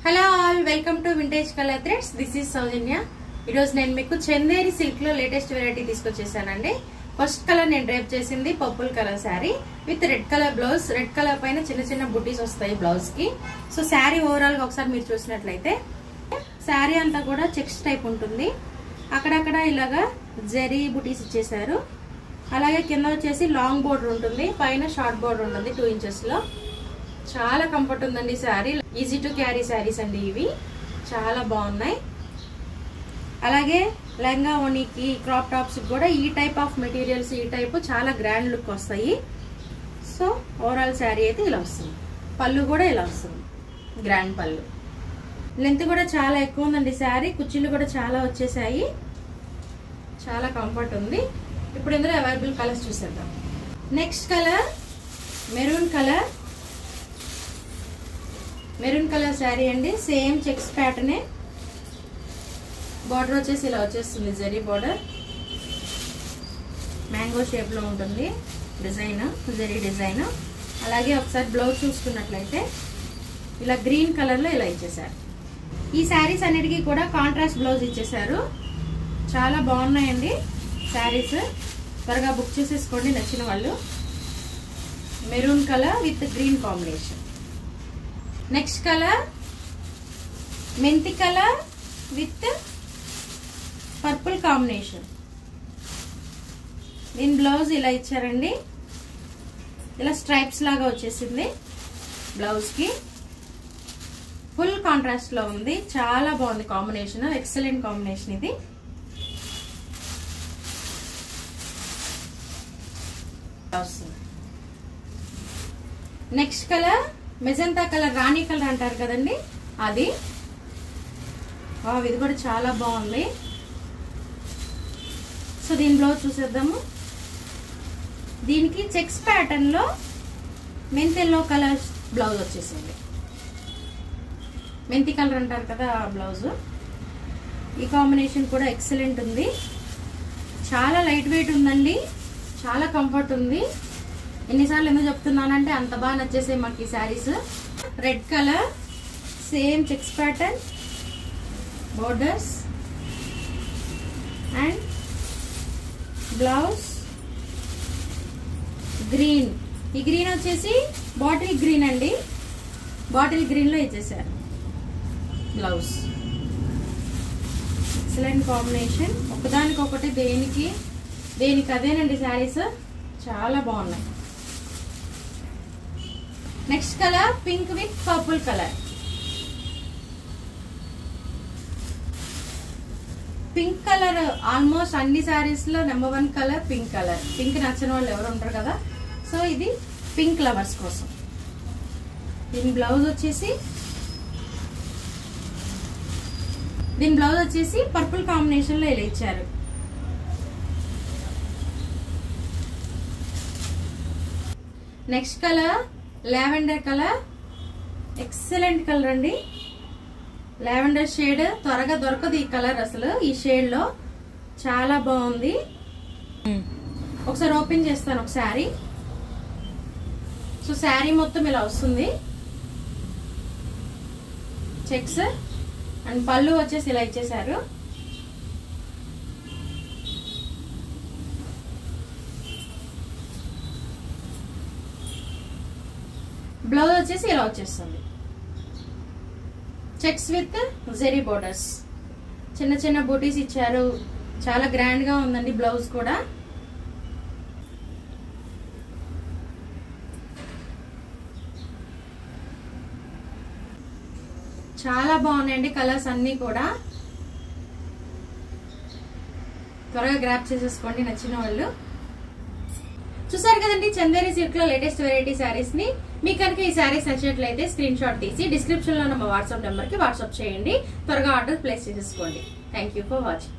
hello all welcome to vintage colour threads this is Soujanya ఈరోజు నేను మీకు చందేరి సిల్క్ లో లేటెస్ట్ వెరైటీ తీసుకొచ్చేసానండి ఫస్ట్ కలర్ నేను డ్రైప్ చేసింది purple colour sari with red colour blouse red colour పైన చిన్న చిన్న బుటీస్ వస్తాయి బ్లౌజ్ కి సో శారీ ఓవరాల్ గా ఒకసారి మీరు చూసినట్లయితే శారీ అంతా కూడా చెక్స్ టైప్ ఉంటుంది అక్కడక్కడ ఇలాగా జరీ బుటీస్ ఇచ్చేసారు అలాగే కింద వచ్చేసి లాంగ్ బోర్డర్ ఉంటుంది పైన షార్ట్ బోర్డర్ ఉంటుంది టూ ఇంచెస్ లో చాలా కంఫర్ట్ ఉందండి sari easy to carry saris అండి ఇవి చాలా బాగున్నాయి అలాగే లెహంగా ఓనీకి క్రాప్ టాప్స్ కూడా ఈ టైప్ ఆఫ్ మెటీరియల్స్ ఈ టైప్ చాలా గ్రాండ్ లుక్ వస్తాయి సో ఓవరాల్ శారీ అయితే ఇలా వస్తుంది పళ్ళు కూడా ఇలా వస్తుంది గ్రాండ్ పళ్ళు లెంత్ కూడా చాలా ఎక్కువ ఉందండి శారీ కుర్చీలు కూడా చాలా వచ్చేసాయి చాలా కంఫర్ట్ ఉంది ఇప్పుడు ఇందులో అవైలబుల్ కలర్స్ చూసేద్దాం next colour maroon colour maroon colour sari అండి సేమ్ చెక్స్ ప్యాటర్నే బార్డర్ వచ్చేసి ఇలా వచ్చేస్తుంది జరీ బార్డర్ మ్యాంగో షేప్లో ఉంటుంది డిజైన్ జరీ డిజైన్ అలాగే ఒకసారి బ్లౌజ్ చూసుకున్నట్లయితే ఇలా గ్రీన్ కలర్లో ఇలా ఇచ్చేసారు ఈ శారీస్ అన్నిటికీ కూడా కాంట్రాస్ట్ బ్లౌజ్ ఇచ్చేసారు చాలా బాగున్నాయండి శారీస్ త్వరగా బుక్ చేసేసుకోండి నచ్చిన వాళ్ళు maroon colour with green combination next colour మెంతి కలర్ విత్ పర్పుల్ కాంబినేషన్ దీని బ్లౌజ్ ఇలా ఇచ్చారండి ఇలా స్ట్రైప్స్ లాగా వచ్చేసింది బ్లౌజ్కి ఫుల్ కాంట్రాస్ట్ లో ఉంది చాలా బాగుంది కాంబినేషన్ ఎక్సలెంట్ కాంబినేషన్ ఇది నెక్స్ట్ కలర్ మెజంతా కలర్ రాణి కలర్ అంటారు కదండి అది ఇది కూడా చాలా బాగుంది సో దీని బ్లౌజ్ చూసేద్దాము దీనికి చెక్స్ ప్యాటర్న్ లో మెంతెల్లో కలర్ బ్లౌజ్ వచ్చేసింది మెంతి కలర్ అంటారు కదా ఆ బ్లౌజ్ ఈ కాంబినేషన్ కూడా ఎక్సలెంట్ ఉంది చాలా లైట్ వెయిట్ ఉందండి చాలా కంఫర్ట్ ఉంది ఎన్నిసార్లు ఎందుకు చెప్తున్నానంటే అంత బాగా నచ్చేసాయి మాకు ఈ saris red colour same checks pattern borders and blouse green ఈ గ్రీన్ వచ్చేసి బాటిల్ గ్రీన్ అండి బాటిల్ గ్రీన్ లో ఇచ్చేసారు బ్లౌజ్ ఎక్సలెంట్ కాంబినేషన్ ఒకదానికొకటి దేనికి దేనికి అదేనండి శారీస్ చాలా బాగున్నాయి next colour pink with purple colour pink colour almost అన్ని శారీస్ లో number one colour pink colour pink నచ్చిన వాళ్ళు ఎవరు ఉంటారు కదా సో ఇది పింక్ లవర్స్ కోసం దీని బ్లౌజ్ వచ్చేసి దీని బ్లౌజ్ వచ్చేసి పర్పుల్ కాంబినేషన్ లో ఇలా ఇచ్చారు next colour lavender colour excellent colour అండి లావెండర్ షేడ్ త్వరగా దొరకదు ఈ కలర్ అసలు ఈ షేడ్ లో చాలా బాగుంది ఒకసారి ఓపెన్ చేస్తాను ఒక శారీ సో శారీ మొత్తం ఇలా వస్తుంది చెక్స్ అండ్ పళ్ళు వచ్చేసి ఇలా ఇచ్చేసారు బ్లౌజ్ వచ్చేసి ఇలా వచ్చేస్తుంది చెక్స్ విత్ జెరీ బోర్డర్స్ చిన్న చిన్న బూటీస్ ఇచ్చారు చాలా గ్రాండ్ గా ఉందండి బ్లౌజ్ కూడా చాలా బాగున్నాయండి కలర్స్ అన్ని కూడా త్వరగా గ్రాప్ చేసేసుకోండి నచ్చిన వాళ్ళు చూసారు కదండి చందేరి సిల్క్ లో లేటెస్ట్ వెరైటీ శారీస్ ని మీకు కనుక ఈ శారీస్ నచ్చినట్లయితే స్క్రీన్ షాట్ తీసి డిస్క్రిప్షన్ లో ఉన్న మా వాట్సాప్ నెంబర్ కి వాట్సాప్ చేయండి త్వరగా ఆర్డర్ ప్లేస్ చేసేసుకోండి థ్యాంక్ ఫర్ వాచింగ్